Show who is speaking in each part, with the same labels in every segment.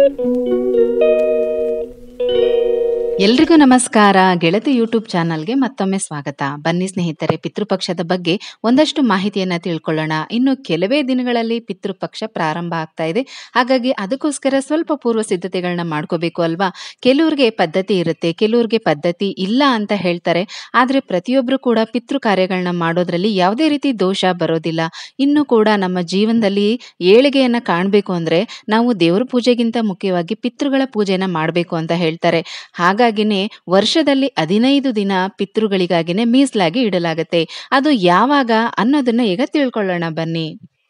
Speaker 1: ಎಲ್ರಿಗೂ ನಮಸ್ಕಾರ ಗೆಳತಿ ಯೂಟ್ಯೂಬ್ ಚಾನಲ್ಗೆ ಮತ್ತೊಮ್ಮೆ ಸ್ವಾಗತ ಬನ್ನಿ ಸ್ನೇಹಿತರೆ ಪಿತೃಪಕ್ಷದ ಬಗ್ಗೆ ಒಂದಷ್ಟು ಮಾಹಿತಿಯನ್ನ ತಿಳ್ಕೊಳ್ಳೋಣ ಇನ್ನು ಕೆಲವೇ ದಿನಗಳಲ್ಲಿ ಪಿತೃಪಕ್ಷ ಪ್ರಾರಂಭ ಆಗ್ತಾ ಇದೆ ಹಾಗಾಗಿ ಅದಕ್ಕೋಸ್ಕರ ಸ್ವಲ್ಪ ಪೂರ್ವ ಸಿದ್ಧತೆಗಳನ್ನ ಮಾಡ್ಕೋಬೇಕು ಅಲ್ವಾ ಕೆಲವ್ರಿಗೆ ಪದ್ಧತಿ ಇರುತ್ತೆ ಕೆಲವ್ರಿಗೆ ಪದ್ಧತಿ ಇಲ್ಲ ಅಂತ ಹೇಳ್ತಾರೆ ಆದ್ರೆ ಪ್ರತಿಯೊಬ್ರು ಕೂಡ ಪಿತೃ ಕಾರ್ಯಗಳನ್ನ ಮಾಡೋದ್ರಲ್ಲಿ ಯಾವುದೇ ರೀತಿ ದೋಷ ಬರೋದಿಲ್ಲ ಇನ್ನು ಕೂಡ ನಮ್ಮ ಜೀವನದಲ್ಲಿ ಏಳಿಗೆಯನ್ನ ಕಾಣಬೇಕು ಅಂದ್ರೆ ನಾವು ದೇವರ ಪೂಜೆಗಿಂತ ಮುಖ್ಯವಾಗಿ ಪಿತೃಗಳ ಪೂಜೆನ ಮಾಡಬೇಕು ಅಂತ ಹೇಳ್ತಾರೆ ಹಾಗಾಗಿನೇ ವರ್ಷದಲ್ಲಿ ಹದಿನೈದು ದಿನ ಪಿತೃಗಳಿಗಾಗಿನೇ ಮೀಸಲಾಗಿ ಇಡಲಾಗತ್ತೆ ಅದು ಯಾವಾಗ ಅನ್ನೋದನ್ನ ಈಗ ತಿಳ್ಕೊಳ್ಳೋಣ ಬನ್ನಿ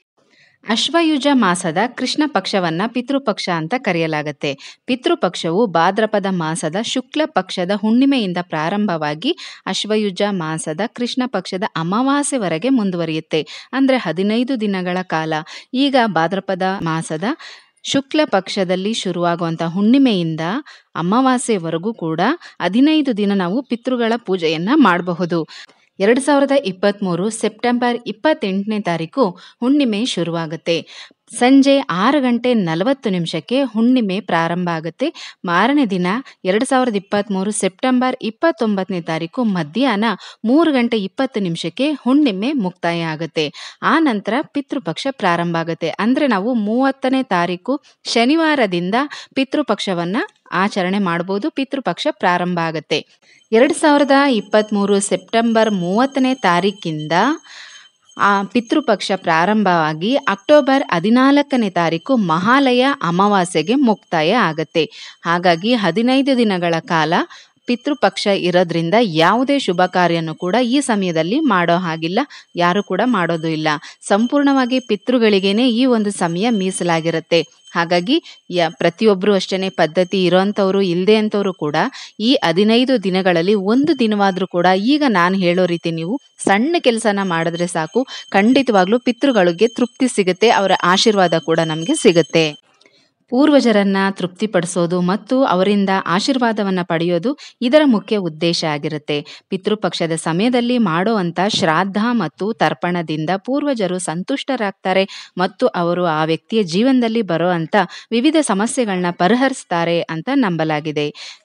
Speaker 1: ಅಶ್ವಯುಜ ಮಾಸದ ಕೃಷ್ಣ ಪಕ್ಷವನ್ನ ಪಿತೃಪಕ್ಷ ಅಂತ ಕರೆಯಲಾಗತ್ತೆ ಪಿತೃಪಕ್ಷವು ಭಾದ್ರಪದ ಮಾಸದ ಶುಕ್ಲ ಪಕ್ಷದ ಹುಣ್ಣಿಮೆಯಿಂದ ಪ್ರಾರಂಭವಾಗಿ ಅಶ್ವಯುಜ ಮಾಸದ ಕೃಷ್ಣ ಪಕ್ಷದ ಅಮಾವಾಸ್ಯೆವರೆಗೆ ಮುಂದುವರಿಯುತ್ತೆ ಅಂದ್ರೆ ಹದಿನೈದು ದಿನಗಳ ಕಾಲ ಈಗ ಭಾದ್ರಪದ ಮಾಸದ ಶುಕ್ಲ ಪಕ್ಷದಲ್ಲಿ ಶುರುವಾಗುವಂಥ ಹುಣ್ಣಿಮೆಯಿಂದ ಅಮಾವಾಸ್ಯೆವರೆಗೂ ಕೂಡ ಹದಿನೈದು ದಿನ ನಾವು ಪಿತೃಗಳ ಪೂಜೆಯನ್ನ ಮಾಡಬಹುದು ಎರಡು ಸಾವಿರದ ಇಪ್ಪತ್ತ್ಮೂರು ಸೆಪ್ಟೆಂಬರ್ ಇಪ್ಪತ್ತೆಂಟನೇ ತಾರೀಕು ಹುಣ್ಣಿಮೆ ಶುರುವಾಗುತ್ತೆ ಸಂಜೆ ಆರು ಗಂಟೆ ನಲವತ್ತು ನಿಮಿಷಕ್ಕೆ ಹುಣ್ಣಿಮೆ ಪ್ರಾರಂಭ ಆಗುತ್ತೆ ಮಾರನೇ ದಿನ ಎರಡು ಸಾವಿರದ ಇಪ್ಪತ್ತ್ಮೂರು ಸೆಪ್ಟೆಂಬರ್ ಇಪ್ಪತ್ತೊಂಬತ್ತನೇ ತಾರೀಕು ಮಧ್ಯಾಹ್ನ ಮೂರು ಗಂಟೆ ಇಪ್ಪತ್ತು ನಿಮಿಷಕ್ಕೆ ಹುಣ್ಣಿಮೆ ಮುಕ್ತಾಯ ಆಗುತ್ತೆ ಆ ನಂತರ ಪಿತೃಪಕ್ಷ ಪ್ರಾರಂಭ ಆಗುತ್ತೆ ಅಂದರೆ ನಾವು ಮೂವತ್ತನೇ ತಾರೀಕು ಶನಿವಾರದಿಂದ ಪಿತೃಪಕ್ಷವನ್ನು ಆಚರಣೆ ಮಾಡ್ಬೋದು ಪಿತೃಪಕ್ಷ ಪ್ರಾರಂಭ ಆಗುತ್ತೆ ಎರಡು ಸಾವಿರದ ಇಪ್ಪತ್ತ್ಮೂರು ಸೆಪ್ಟೆಂಬರ್ ಮೂವತ್ತನೇ ತಾರೀಕಿಂದ ಆ ಪಿತೃಪಕ್ಷ ಪ್ರಾರಂಭವಾಗಿ ಅಕ್ಟೋಬರ್ ಹದಿನಾಲ್ಕನೇ ತಾರೀಕು ಮಹಾಲಯ ಅಮಾವಾಸ್ಯೆಗೆ ಮುಕ್ತಾಯ ಆಗತ್ತೆ ಹಾಗಾಗಿ ಹದಿನೈದು ದಿನಗಳ ಕಾಲ ಪಿತೃಪಕ್ಷ ಇರೋದ್ರಿಂದ ಯಾವುದೇ ಶುಭ ಕಾರ್ಯನೂ ಕೂಡ ಈ ಸಮಯದಲ್ಲಿ ಮಾಡೋ ಹಾಗಿಲ್ಲ ಯಾರು ಕೂಡ ಮಾಡೋದು ಇಲ್ಲ ಸಂಪೂರ್ಣವಾಗಿ ಪಿತೃಗಳಿಗೇನೆ ಈ ಒಂದು ಸಮಯ ಮೀಸಲಾಗಿರುತ್ತೆ ಹಾಗಾಗಿ ಯ ಪ್ರತಿಯೊಬ್ಬರು ಅಷ್ಟೇ ಪದ್ಧತಿ ಇರೋಂಥವ್ರು ಇಲ್ಲದೆ ಅಂಥವ್ರು ಕೂಡ ಈ ಹದಿನೈದು ದಿನಗಳಲ್ಲಿ ಒಂದು ದಿನವಾದರೂ ಕೂಡ ಈಗ ನಾನು ಹೇಳೋ ರೀತಿ ನೀವು ಸಣ್ಣ ಕೆಲಸನ ಮಾಡಿದ್ರೆ ಸಾಕು ಖಂಡಿತವಾಗ್ಲೂ ಪಿತೃಗಳಿಗೆ ತೃಪ್ತಿ ಸಿಗುತ್ತೆ ಅವರ ಆಶೀರ್ವಾದ ಕೂಡ ನಮಗೆ ಸಿಗುತ್ತೆ ಪೂರ್ವಜರನ್ನ ತೃಪ್ತಿಪಡಿಸೋದು ಮತ್ತು ಅವರಿಂದ ಆಶೀರ್ವಾದವನ್ನ ಪಡೆಯೋದು ಇದರ ಮುಖ್ಯ ಉದ್ದೇಶ ಆಗಿರುತ್ತೆ ಪಿತೃಪಕ್ಷದ ಸಮಯದಲ್ಲಿ ಮಾಡುವಂತ ಶ್ರಾದ್ದ ಮತ್ತು ತರ್ಪಣದಿಂದ ಪೂರ್ವಜರು ಸಂತುಷ್ಟರಾಗ್ತಾರೆ ಮತ್ತು ಅವರು ಆ ವ್ಯಕ್ತಿಯ ಜೀವನದಲ್ಲಿ ಬರೋ ಅಂತ ವಿವಿಧ ಸಮಸ್ಯೆಗಳನ್ನ ಪರಿಹರಿಸ್ತಾರೆ ಅಂತ ನಂಬಲಾಗಿದೆ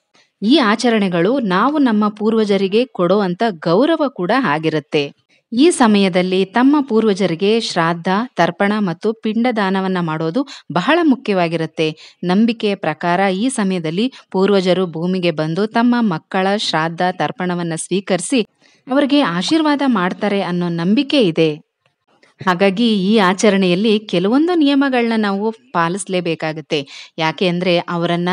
Speaker 1: ಈ ಆಚರಣೆಗಳು ನಾವು ನಮ್ಮ ಪೂರ್ವಜರಿಗೆ ಕೊಡುವಂತ ಗೌರವ ಕೂಡ ಆಗಿರುತ್ತೆ ಈ ಸಮಯದಲ್ಲಿ ತಮ್ಮ ಪೂರ್ವಜರಿಗೆ ಶ್ರಾದ್ದ ತರ್ಪಣ ಮತ್ತು ಪಿಂಡದಾನವನ್ನ ಮಾಡೋದು ಬಹಳ ಮುಖ್ಯವಾಗಿರುತ್ತೆ ನಂಬಿಕೆಯ ಪ್ರಕಾರ ಈ ಸಮಯದಲ್ಲಿ ಪೂರ್ವಜರು ಭೂಮಿಗೆ ಬಂದು ತಮ್ಮ ಮಕ್ಕಳ ಶ್ರಾದ್ದ ತರ್ಪಣವನ್ನ ಸ್ವೀಕರಿಸಿ ಅವರಿಗೆ ಆಶೀರ್ವಾದ ಮಾಡ್ತಾರೆ ಅನ್ನೋ ನಂಬಿಕೆ ಇದೆ ಹಾಗಾಗಿ ಈ ಆಚರಣೆಯಲ್ಲಿ ಕೆಲವೊಂದು ನಿಯಮಗಳನ್ನ ನಾವು ಪಾಲಿಸಲೇಬೇಕಾಗುತ್ತೆ ಯಾಕೆ ಅಂದರೆ ಅವರನ್ನ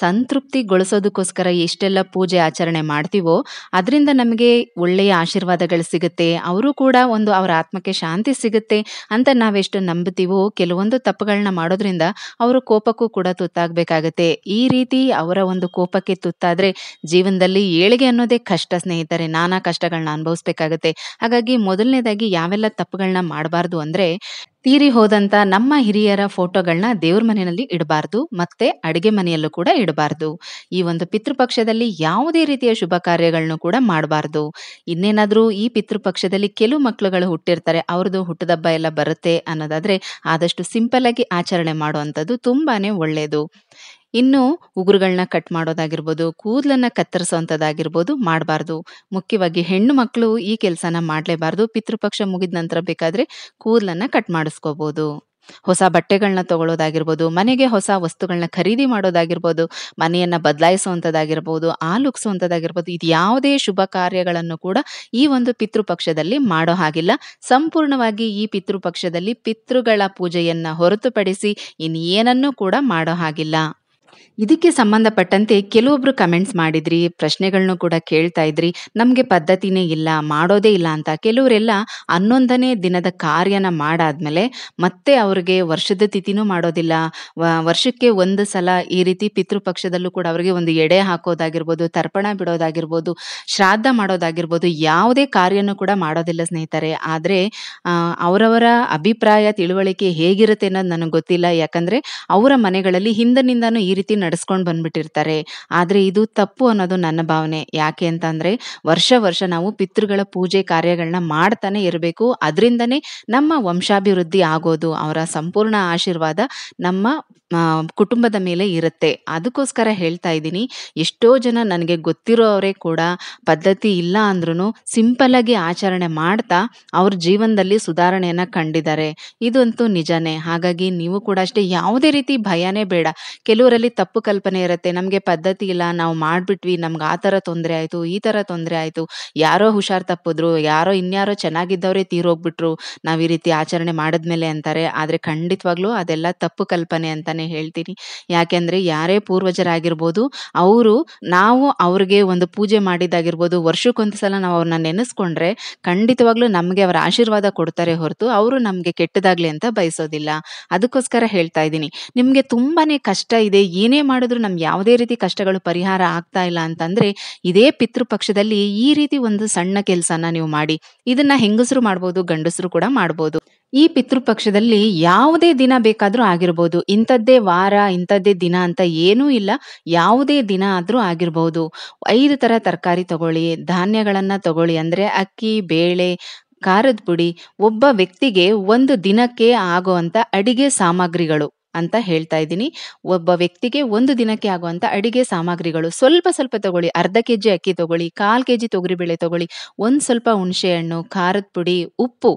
Speaker 1: ಸಂತೃಪ್ತಿಗೊಳಿಸೋದಕ್ಕೋಸ್ಕರ ಎಷ್ಟೆಲ್ಲ ಪೂಜೆ ಆಚರಣೆ ಮಾಡ್ತೀವೋ ಅದರಿಂದ ನಮಗೆ ಒಳ್ಳೆಯ ಆಶೀರ್ವಾದಗಳು ಸಿಗುತ್ತೆ ಅವರು ಕೂಡ ಒಂದು ಅವರ ಆತ್ಮಕ್ಕೆ ಶಾಂತಿ ಸಿಗುತ್ತೆ ಅಂತ ನಾವೆಷ್ಟು ನಂಬುತ್ತೀವೋ ಕೆಲವೊಂದು ತಪ್ಪುಗಳನ್ನ ಮಾಡೋದ್ರಿಂದ ಅವರು ಕೋಪಕ್ಕೂ ಕೂಡ ತುತ್ತಾಗಬೇಕಾಗತ್ತೆ ಈ ರೀತಿ ಅವರ ಒಂದು ಕೋಪಕ್ಕೆ ತುತ್ತಾದ್ರೆ ಜೀವನದಲ್ಲಿ ಏಳಿಗೆ ಅನ್ನೋದೇ ಕಷ್ಟ ಸ್ನೇಹಿತರೆ ನಾನಾ ಕಷ್ಟಗಳನ್ನ ಅನುಭವಿಸ್ಬೇಕಾಗತ್ತೆ ಹಾಗಾಗಿ ಮೊದಲನೇದಾಗಿ ಯಾವೆಲ್ಲ ತಪ್ಪುಗಳನ್ನ ಮಾಡಬಾರ್ದು ಅಂದ್ರೆ ತೀರಿ ಹೋದಂತ ನಮ್ಮ ಹಿರಿಯರ ಫೋಟೋಗಳನ್ನ ದೇವ್ರ ಮನೆಯಲ್ಲಿ ಇಡಬಾರ್ದು ಮತ್ತೆ ಅಡಿಗೆ ಮನೆಯಲ್ಲೂ ಕೂಡ ಇಡಬಾರ್ದು ಈ ಒಂದು ಪಿತೃಪಕ್ಷದಲ್ಲಿ ಯಾವುದೇ ರೀತಿಯ ಶುಭ ಕಾರ್ಯಗಳನ್ನು ಕೂಡ ಮಾಡಬಾರ್ದು ಇನ್ನೇನಾದ್ರೂ ಈ ಪಿತೃಪಕ್ಷದಲ್ಲಿ ಕೆಲವು ಮಕ್ಕಳುಗಳು ಹುಟ್ಟಿರ್ತಾರೆ ಅವ್ರದ್ದು ಹುಟ್ಟದಬ್ಬ ಎಲ್ಲ ಬರುತ್ತೆ ಅನ್ನೋದಾದ್ರೆ ಆದಷ್ಟು ಸಿಂಪಲ್ ಆಗಿ ಆಚರಣೆ ಮಾಡುವಂಥದ್ದು ತುಂಬಾನೇ ಒಳ್ಳೆಯದು ಇನ್ನು ಉಗುರುಗಳನ್ನ ಕಟ್ ಮಾಡೋದಾಗಿರ್ಬೋದು ಕೂದಲನ್ನ ಕತ್ತರಿಸೋವಂಥದ್ದಾಗಿರ್ಬೋದು ಮಾಡಬಾರ್ದು ಮುಖ್ಯವಾಗಿ ಹೆಣ್ಣು ಮಕ್ಕಳು ಈ ಕೆಲಸನ ಮಾಡಲೇಬಾರ್ದು ಪಿತೃಪಕ್ಷ ಮುಗಿದ ನಂತರ ಬೇಕಾದ್ರೆ ಕೂದಲನ್ನ ಕಟ್ ಮಾಡಿಸ್ಕೋಬಹುದು ಹೊಸ ಬಟ್ಟೆಗಳನ್ನ ತಗೊಳ್ಳೋದಾಗಿರ್ಬೋದು ಮನೆಗೆ ಹೊಸ ವಸ್ತುಗಳನ್ನ ಖರೀದಿ ಮಾಡೋದಾಗಿರ್ಬೋದು ಮನೆಯನ್ನ ಬದಲಾಯಿಸುವಂಥದ್ದಾಗಿರ್ಬೋದು ಆಲುಕ್ಸುವಂಥದ್ದಾಗಿರ್ಬೋದು ಇದು ಯಾವುದೇ ಶುಭ ಕಾರ್ಯಗಳನ್ನು ಕೂಡ ಈ ಒಂದು ಪಿತೃಪಕ್ಷದಲ್ಲಿ ಮಾಡೋ ಹಾಗಿಲ್ಲ ಸಂಪೂರ್ಣವಾಗಿ ಈ ಪಿತೃಪಕ್ಷದಲ್ಲಿ ಪಿತೃಗಳ ಪೂಜೆಯನ್ನ ಹೊರತುಪಡಿಸಿ ಇನ್ನೇನನ್ನೂ ಕೂಡ ಮಾಡೋ ಹಾಗಿಲ್ಲ ಇದಕ್ಕೆ ಸಂಬಂಧಪಟ್ಟಂತೆ ಕೆಲವೊಬ್ರು ಕಮೆಂಟ್ಸ್ ಮಾಡಿದ್ರಿ ಪ್ರಶ್ನೆಗಳನ್ನು ಕೂಡ ಕೇಳ್ತಾ ಇದ್ರಿ ನಮಗೆ ಪದ್ಧತಿನೇ ಇಲ್ಲ ಮಾಡೋದೇ ಇಲ್ಲ ಅಂತ ಕೆಲವರೆಲ್ಲ ಹನ್ನೊಂದನೇ ದಿನದ ಕಾರ್ಯನ ಮಾಡಾದ್ಮೇಲೆ ಮತ್ತೆ ಅವ್ರಿಗೆ ವರ್ಷದ ತಿಥಿನೂ ಮಾಡೋದಿಲ್ಲ ವ- ವರ್ಷಕ್ಕೆ ಒಂದು ಸಲ ಈ ರೀತಿ ಪಿತೃಪಕ್ಷದಲ್ಲೂ ಕೂಡ ಅವರಿಗೆ ಒಂದು ಎಡೆ ಹಾಕೋದಾಗಿರ್ಬೋದು ತರ್ಪಣ ಬಿಡೋದಾಗಿರ್ಬೋದು ಶ್ರಾದ್ದ ಮಾಡೋದಾಗಿರ್ಬೋದು ಯಾವುದೇ ಕಾರ್ಯನೂ ಕೂಡ ಮಾಡೋದಿಲ್ಲ ಸ್ನೇಹಿತರೆ ಆದರೆ ಅವರವರ ಅಭಿಪ್ರಾಯ ತಿಳುವಳಿಕೆ ಹೇಗಿರುತ್ತೆ ಅನ್ನೋದು ನನಗೆ ಗೊತ್ತಿಲ್ಲ ಯಾಕಂದ್ರೆ ಅವರ ಮನೆಗಳಲ್ಲಿ ಹಿಂದಿನಿಂದಾನು ಈ ರೀತಿ ರೀತಿ ನಡೆಸ್ಕೊಂಡು ಬಂದ್ಬಿಟ್ಟಿರ್ತಾರೆ ಆದರೆ ಇದು ತಪ್ಪು ಅನ್ನೋದು ನನ್ನ ಭಾವನೆ ಯಾಕೆ ಅಂತಂದರೆ ವರ್ಷ ವರ್ಷ ನಾವು ಪಿತೃಗಳ ಪೂಜೆ ಕಾರ್ಯಗಳನ್ನ ಮಾಡ್ತಾನೆ ಇರಬೇಕು ಅದರಿಂದನೇ ನಮ್ಮ ವಂಶಾಭಿವೃದ್ಧಿ ಆಗೋದು ಅವರ ಸಂಪೂರ್ಣ ಆಶೀರ್ವಾದ ನಮ್ಮ ಆ, ಕುಟುಂಬದ ಮೇಲೆ ಇರುತ್ತೆ ಅದಕ್ಕೋಸ್ಕರ ಹೇಳ್ತಾ ಇದ್ದೀನಿ ಎಷ್ಟೋ ಜನ ನನಗೆ ಗೊತ್ತಿರೋವರೇ ಕೂಡ ಪದ್ಧತಿ ಇಲ್ಲ ಅಂದ್ರೂ ಸಿಂಪಲ್ಲಾಗಿ ಆಚರಣೆ ಮಾಡ್ತಾ ಅವ್ರ ಜೀವನದಲ್ಲಿ ಸುಧಾರಣೆಯನ್ನು ಕಂಡಿದ್ದಾರೆ ಇದಂತೂ ನಿಜನೇ ಹಾಗಾಗಿ ನೀವು ಕೂಡ ಅಷ್ಟೇ ಯಾವುದೇ ರೀತಿ ಭಯನೇ ಬೇಡ ಕೆಲವರಲ್ಲಿ ತಪ್ಪು ಕಲ್ಪನೆ ಇರುತ್ತೆ ನಮಗೆ ಪದ್ಧತಿ ಇಲ್ಲ ನಾವು ಮಾಡಿಬಿಟ್ವಿ ನಮ್ಗೆ ಆ ಥರ ತೊಂದರೆ ಆಯಿತು ಈ ಥರ ತೊಂದರೆ ಆಯಿತು ಯಾರೋ ಹುಷಾರ್ ತಪ್ಪಿದ್ರು ಯಾರೋ ಇನ್ಯಾರೋ ಚೆನ್ನಾಗಿದ್ದವರೇ ತೀರೋಗ್ಬಿಟ್ರು ನಾವು ಈ ರೀತಿ ಆಚರಣೆ ಮಾಡಿದ್ಮೇಲೆ ಅಂತಾರೆ ಆದರೆ ಖಂಡಿತವಾಗ್ಲೂ ಅದೆಲ್ಲ ತಪ್ಪು ಕಲ್ಪನೆ ಅಂತಾನೆ ಹೇಳ್ತೀನಿ ಯಾಕೆಂದ್ರೆ ಯಾರೇ ಪೂರ್ವಜರಾಗಿರ್ಬೋದು ಅವರು ನಾವು ಅವ್ರಿಗೆ ಒಂದು ಪೂಜೆ ಮಾಡಿದ್ದಾಗಿರ್ಬೋದು ವರ್ಷಕ್ಕೊಂದು ಸಲ ನಾವು ಅವ್ರನ್ನ ನೆನೆಸ್ಕೊಂಡ್ರೆ ಖಂಡಿತವಾಗ್ಲೂ ನಮಗೆ ಅವರ ಆಶೀರ್ವಾದ ಕೊಡ್ತಾರೆ ಹೊರತು ಅವರು ನಮಗೆ ಕೆಟ್ಟದಾಗ್ಲಿ ಅಂತ ಬಯಸೋದಿಲ್ಲ ಅದಕ್ಕೋಸ್ಕರ ಹೇಳ್ತಾ ಇದ್ದೀನಿ ನಿಮಗೆ ತುಂಬಾನೇ ಕಷ್ಟ ಇದೆ ಏನೇ ಮಾಡಿದ್ರು ನಮ್ಗೆ ಯಾವುದೇ ರೀತಿ ಕಷ್ಟಗಳು ಪರಿಹಾರ ಆಗ್ತಾ ಇಲ್ಲ ಅಂತಂದ್ರೆ ಇದೇ ಪಿತೃಪಕ್ಷದಲ್ಲಿ ಈ ರೀತಿ ಒಂದು ಸಣ್ಣ ಕೆಲಸನ ನೀವು ಮಾಡಿ ಇದನ್ನ ಹೆಂಗಸರು ಮಾಡ್ಬೋದು ಗಂಡಸರು ಕೂಡ ಮಾಡ್ಬೋದು ಈ ಪಿತೃಪಕ್ಷದಲ್ಲಿ ಯಾವುದೇ ದಿನ ಬೇಕಾದ್ರೂ ಆಗಿರ್ಬೋದು ಇಂಥದ್ದೇ ವಾರ ಇಂಥದ್ದೇ ದಿನ ಅಂತ ಏನೂ ಇಲ್ಲ ಯಾವುದೇ ದಿನ ಆದ್ರೂ ಆಗಿರ್ಬೋದು ಐದು ತರ ತರಕಾರಿ ತಗೊಳ್ಳಿ ಧಾನ್ಯಗಳನ್ನ ತಗೊಳ್ಳಿ ಅಂದ್ರೆ ಅಕ್ಕಿ ಬೇಳೆ ಖಾರದ ಪುಡಿ ಒಬ್ಬ ವ್ಯಕ್ತಿಗೆ ಒಂದು ದಿನಕ್ಕೆ ಆಗುವಂತ ಅಡಿಗೆ ಸಾಮಗ್ರಿಗಳು ಅಂತ ಹೇಳ್ತಾ ಇದ್ದೀನಿ ಒಬ್ಬ ವ್ಯಕ್ತಿಗೆ ಒಂದು ದಿನಕ್ಕೆ ಆಗುವಂತ ಅಡಿಗೆ ಸಾಮಗ್ರಿಗಳು ಸ್ವಲ್ಪ ಸ್ವಲ್ಪ ತಗೊಳ್ಳಿ ಅರ್ಧ ಕೆಜಿ ಅಕ್ಕಿ ತಗೊಳ್ಳಿ ಕಾಲ್ ಕೆಜಿ ತೊಗರಿಬೇಳೆ ತಗೊಳ್ಳಿ ಒಂದ್ ಸ್ವಲ್ಪ ಹುಣಸೆ ಹಣ್ಣು ಖಾರದ ಪುಡಿ ಉಪ್ಪು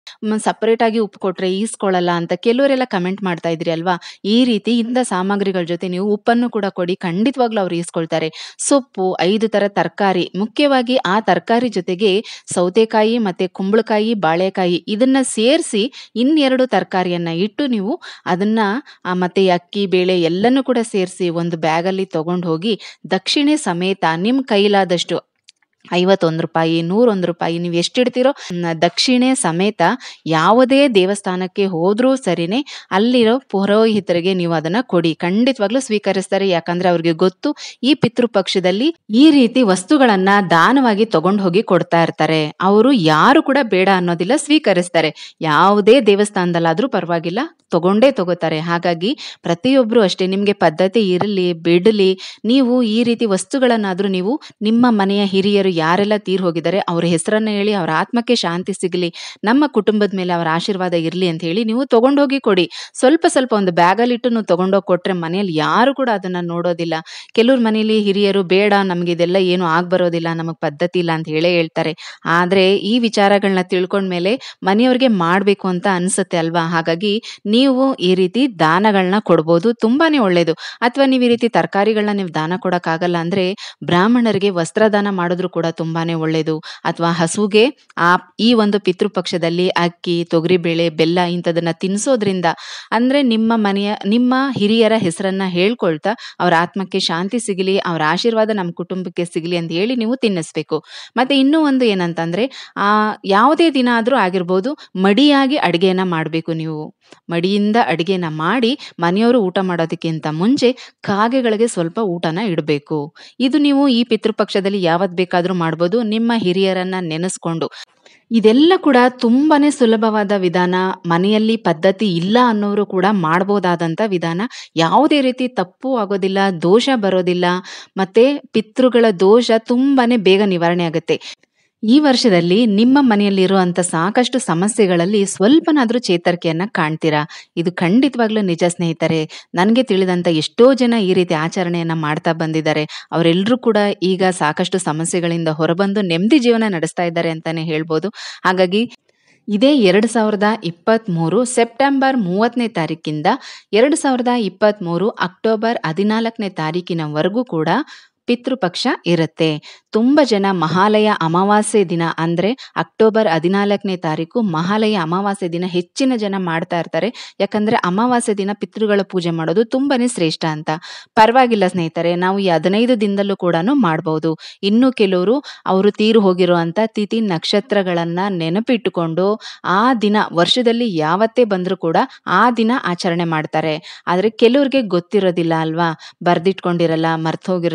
Speaker 1: ಸಪರೇಟ್ ಆಗಿ ಉಪ್ಪು ಕೊಟ್ರೆ ಈಸ್ಕೊಳ್ಳಲ್ಲ ಅಂತ ಕೆಲವರೆಲ್ಲ ಕಮೆಂಟ್ ಮಾಡ್ತಾ ಇದ್ರಿ ಅಲ್ವಾ ಈ ರೀತಿ ಇಂಥ ಸಾಮಗ್ರಿಗಳ ಜೊತೆ ನೀವು ಉಪ್ಪನ್ನು ಕೂಡ ಕೊಡಿ ಖಂಡಿತವಾಗ್ಲೂ ಅವ್ರು ಈಸ್ಕೊಳ್ತಾರೆ ಸೊಪ್ಪು ಐದು ತರ ತರಕಾರಿ ಮುಖ್ಯವಾಗಿ ಆ ತರಕಾರಿ ಜೊತೆಗೆ ಸೌತೆಕಾಯಿ ಮತ್ತೆ ಕುಂಬಳಕಾಯಿ ಬಾಳೆಕಾಯಿ ಇದನ್ನ ಸೇರಿಸಿ ಇನ್ನೆರಡು ತರಕಾರಿಯನ್ನ ಇಟ್ಟು ನೀವು ಅದನ್ನ ಆ, ಮತ್ತೆ ಅಕ್ಕಿ ಬೇಳೆ ಎಲ್ಲನೂ ಕೂಡ ಸೇರಿಸಿ ಒಂದು ಬ್ಯಾಗಲ್ಲಿ ತಗೊಂಡು ಹೋಗಿ ದಕ್ಷಿಣೆ ಸಮೇತ ನಿಮ್ಮ ಕೈಲಾದಷ್ಟು ಐವತ್ತೊಂದು ರೂಪಾಯಿ ನೂರೊಂದು ರೂಪಾಯಿ ನೀವು ಎಷ್ಟಿಡ್ತೀರೋ ಮ್, ದಕ್ಷಿಣೆ ಸಮೇತ ಯಾವುದೇ ದೇವಸ್ಥಾನಕ್ಕೆ ಹೋದ್ರೂ ಸರಿನೇ ಅಲ್ಲಿರೋ ಪುರೋಹಿತರಿಗೆ ನೀವು ಅದನ್ನ ಕೊಡಿ ಖಂಡಿತವಾಗ್ಲೂ ಸ್ವೀಕರಿಸ್ತಾರೆ ಯಾಕಂದ್ರೆ ಅವ್ರಿಗೆ ಗೊತ್ತು ಈ ಪಿತೃಪಕ್ಷದಲ್ಲಿ ಈ ರೀತಿ ವಸ್ತುಗಳನ್ನ ದಾನವಾಗಿ ತಗೊಂಡು ಹೋಗಿ ಕೊಡ್ತಾ ಇರ್ತಾರೆ ಅವರು ಯಾರು ಕೂಡ ಬೇಡ ಅನ್ನೋದಿಲ್ಲ ಸ್ವೀಕರಿಸ್ತಾರೆ ಯಾವುದೇ ದೇವಸ್ಥಾನದಲ್ಲಾದ್ರೂ ಪರವಾಗಿಲ್ಲ ತಗೊಂಡೇ ತಗೋತಾರೆ ಹಾಗಾಗಿ ಪ್ರತಿಯೊಬ್ರು ಅಷ್ಟೇ ನಿಮ್ಗೆ ಪದ್ಧತಿ ಇರಲಿ ಬಿಡಲಿ ನೀವು ಈ ರೀತಿ ವಸ್ತುಗಳನ್ನಾದ್ರೂ ನೀವು ನಿಮ್ಮ ಮನೆಯ ಹಿರಿಯರು ಯಾರೆಲ್ಲ ತೀರ್ ಹೋಗಿದ್ದಾರೆ ಅವ್ರ ಹೆಸರನ್ನ ಹೇಳಿ ಅವ್ರ ಆತ್ಮಕ್ಕೆ ಶಾಂತಿ ಸಿಗಲಿ ನಮ್ಮ ಕುಟುಂಬದ ಮೇಲೆ ಅವರ ಆಶೀರ್ವಾದ ಇರಲಿ ಅಂತ ಹೇಳಿ ನೀವು ತಗೊಂಡೋಗಿ ಕೊಡಿ ಸ್ವಲ್ಪ ಸ್ವಲ್ಪ ಒಂದು ಬ್ಯಾಗಲ್ಲಿಟ್ಟು ನೀವು ತಗೊಂಡೋಗಿ ಕೊಟ್ರೆ ಮನೆಯಲ್ಲಿ ಯಾರು ಕೂಡ ಅದನ್ನ ನೋಡೋದಿಲ್ಲ ಕೆಲವ್ರ ಮನೇಲಿ ಹಿರಿಯರು ಬೇಡ ನಮ್ಗೆ ಇದೆಲ್ಲ ಏನು ಆಗ್ ಬರೋದಿಲ್ಲ ನಮಗ್ ಪದ್ಧತಿ ಇಲ್ಲ ಅಂತ ಹೇಳೇ ಹೇಳ್ತಾರೆ ಆದ್ರೆ ಈ ವಿಚಾರಗಳನ್ನ ತಿಳ್ಕೊಂಡ್ಮೇಲೆ ಮನೆಯವ್ರಿಗೆ ಮಾಡ್ಬೇಕು ಅಂತ ಅನ್ಸುತ್ತೆ ಅಲ್ವಾ ಹಾಗಾಗಿ ನೀವು ಈ ರೀತಿ ದಾನಗಳನ್ನ ಕೊಡ್ಬೋದು ತುಂಬಾನೇ ಒಳ್ಳೇದು ಅಥವಾ ನೀವು ಈ ರೀತಿ ತರಕಾರಿಗಳನ್ನ ನೀವು ದಾನ ಕೊಡಕ್ಕಾಗಲ್ಲ ಅಂದ್ರೆ ಬ್ರಾಹ್ಮಣರಿಗೆ ವಸ್ತ್ರದಾನ ಮಾಡಿದ್ರು ಕೂಡ ತುಂಬಾನೇ ಒಳ್ಳೇದು ಅಥವಾ ಹಸುಗೆ ಆ ಈ ಒಂದು ಪಿತೃಪಕ್ಷದಲ್ಲಿ ಅಕ್ಕಿ ತೊಗರಿಬೇಳೆ ಬೆಲ್ಲ ಇಂಥದನ್ನ ತಿನ್ಸೋದ್ರಿಂದ ಅಂದ್ರೆ ನಿಮ್ಮ ಮನೆಯ ನಿಮ್ಮ ಹಿರಿಯರ ಹೆಸರನ್ನ ಹೇಳ್ಕೊಳ್ತಾ ಅವ್ರ ಆತ್ಮಕ್ಕೆ ಶಾಂತಿ ಸಿಗಲಿ ಅವ್ರ ಆಶೀರ್ವಾದ ನಮ್ಮ ಕುಟುಂಬಕ್ಕೆ ಸಿಗಲಿ ಅಂತ ಹೇಳಿ ನೀವು ತಿನ್ನಿಸ್ಬೇಕು ಮತ್ತೆ ಇನ್ನೂ ಒಂದು ಏನಂತಂದ್ರೆ ಆ ಯಾವುದೇ ದಿನ ಆದ್ರೂ ಆಗಿರ್ಬೋದು ಮಡಿಯಾಗಿ ಅಡಿಗೆನ ಮಾಡಬೇಕು ನೀವು ಮಡಿಯಿಂದ ಅಡಿಗೆನ ಮಾಡಿ ಮನೆಯವರು ಊಟ ಮಾಡೋದಕ್ಕಿಂತ ಮುಂಚೆ ಕಾಗೆಗಳಿಗೆ ಸ್ವಲ್ಪ ಊಟನ ಇಡಬೇಕು ಇದು ನೀವು ಈ ಪಿತೃಪಕ್ಷದಲ್ಲಿ ಯಾವತ್ ಬೇಕಾದ್ರೂ ಮಾಡ್ಬೋದು ನಿಮ್ಮ ಹಿರಿಯರನ್ನ ನೆನೆಸ್ಕೊಂಡು ಇದೆಲ್ಲ ಕೂಡ ತುಂಬಾನೇ ಸುಲಭವಾದ ವಿಧಾನ ಮನೆಯಲ್ಲಿ ಪದ್ಧತಿ ಇಲ್ಲ ಅನ್ನೋರು ಕೂಡ ಮಾಡ್ಬೋದಾದಂತ ವಿಧಾನ ಯಾವುದೇ ರೀತಿ ತಪ್ಪು ಆಗೋದಿಲ್ಲ ದೋಷ ಬರೋದಿಲ್ಲ ಮತ್ತೆ ಪಿತೃಗಳ ದೋಷ ತುಂಬಾನೇ ಬೇಗ ನಿವಾರಣೆ ಆಗುತ್ತೆ ಈ ವರ್ಷದಲ್ಲಿ ನಿಮ್ಮ ಮನೆಯಲ್ಲಿರುವಂತ ಸಾಕಷ್ಟು ಸಮಸ್ಯೆಗಳಲ್ಲಿ ಸ್ವಲ್ಪನಾದ್ರೂ ಚೇತರಿಕೆಯನ್ನ ಕಾಣ್ತೀರಾ ಇದು ಖಂಡಿತವಾಗ್ಲೂ ನಿಜ ಸ್ನೇಹಿತರೆ ನನಗೆ ತಿಳಿದಂತ ಎಷ್ಟೋ ಜನ ಈ ರೀತಿ ಆಚರಣೆಯನ್ನ ಮಾಡ್ತಾ ಬಂದಿದ್ದಾರೆ ಅವರೆಲ್ಲರೂ ಕೂಡ ಈಗ ಸಾಕಷ್ಟು ಸಮಸ್ಯೆಗಳಿಂದ ಹೊರಬಂದು ನೆಮ್ಮದಿ ಜೀವನ ನಡೆಸ್ತಾ ಇದ್ದಾರೆ ಅಂತಾನೆ ಹೇಳ್ಬೋದು ಹಾಗಾಗಿ ಇದೇ ಎರಡು ಸಾವಿರದ ಇಪ್ಪತ್ತ್ಮೂರು ಸೆಪ್ಟೆಂಬರ್ ಮೂವತ್ತನೇ ತಾರೀಕಿಂದ ಎರಡು ಸಾವಿರದ ಇಪ್ಪತ್ತ್ಮೂರು ಅಕ್ಟೋಬರ್ ಹದಿನಾಲ್ಕನೇ ತಾರೀಕಿನವರೆಗೂ ಕೂಡ ಪಿತೃಪಕ್ಷ ಇರುತ್ತೆ ತುಂಬ ಜನ ಮಹಾಲಯ ಅಮಾವಾಸ್ಯೆ ದಿನ ಅಂದ್ರೆ ಅಕ್ಟೋಬರ್ ಹದಿನಾಲ್ಕನೇ ತಾರೀಕು ಮಹಾಲಯ ಅಮಾವಾಸ್ಯೆ ದಿನ ಹೆಚ್ಚಿನ ಜನ ಮಾಡ್ತಾ ಇರ್ತಾರೆ ಯಾಕಂದ್ರೆ ಅಮಾವಾಸ್ಯೆ ದಿನ ಪಿತೃಗಳ ಪೂಜೆ ಮಾಡೋದು ತುಂಬಾನೇ ಶ್ರೇಷ್ಠ ಅಂತ ಪರವಾಗಿಲ್ಲ ಸ್ನೇಹಿತರೆ ನಾವು ಈ ಹದಿನೈದು ದಿನದಲ್ಲೂ ಕೂಡ ಮಾಡಬಹುದು ಇನ್ನು ಕೆಲವರು ಅವರು ತೀರು ಹೋಗಿರುವಂತ ತಿಥಿ ನಕ್ಷತ್ರಗಳನ್ನ ನೆನಪಿಟ್ಟುಕೊಂಡು ಆ ದಿನ ವರ್ಷದಲ್ಲಿ ಯಾವತ್ತೇ ಬಂದರೂ ಕೂಡ ಆ ದಿನ ಆಚರಣೆ ಮಾಡ್ತಾರೆ ಆದ್ರೆ ಕೆಲವ್ರಿಗೆ ಗೊತ್ತಿರೋದಿಲ್ಲ ಅಲ್ವಾ ಬರ್ದಿಟ್ಕೊಂಡಿರಲ್ಲ ಮರ್ತ್ ಹೋಗಿರುತ್ತೆ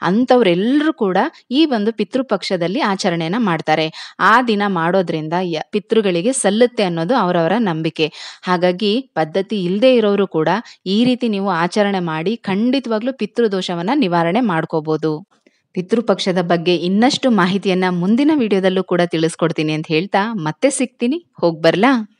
Speaker 1: ಅಂಥವರೆಲ್ಲರೂ ಕೂಡ ಈ ಒಂದು ಪಿತೃಪಕ್ಷದಲ್ಲಿ ಆಚರಣೆಯನ್ನ ಮಾಡ್ತಾರೆ ಆ ದಿನ ಮಾಡೋದ್ರಿಂದ ಯ ಪಿತೃಗಳಿಗೆ ಸಲ್ಲುತ್ತೆ ಅನ್ನೋದು ಅವರವರ ನಂಬಿಕೆ ಹಾಗಾಗಿ ಪದ್ಧತಿ ಇಲ್ಲದೆ ಇರೋರು ಕೂಡ ಈ ರೀತಿ ನೀವು ಆಚರಣೆ ಮಾಡಿ ಖಂಡಿತವಾಗ್ಲೂ ಪಿತೃದೋಷವನ್ನ ನಿವಾರಣೆ ಮಾಡ್ಕೋಬಹುದು ಪಿತೃಪಕ್ಷದ ಬಗ್ಗೆ ಇನ್ನಷ್ಟು ಮಾಹಿತಿಯನ್ನ ಮುಂದಿನ ವಿಡಿಯೋದಲ್ಲೂ ಕೂಡ ತಿಳಿಸ್ಕೊಡ್ತೀನಿ ಅಂತ ಹೇಳ್ತಾ ಮತ್ತೆ ಸಿಗ್ತೀನಿ ಹೋಗ್ಬರ್ಲಾ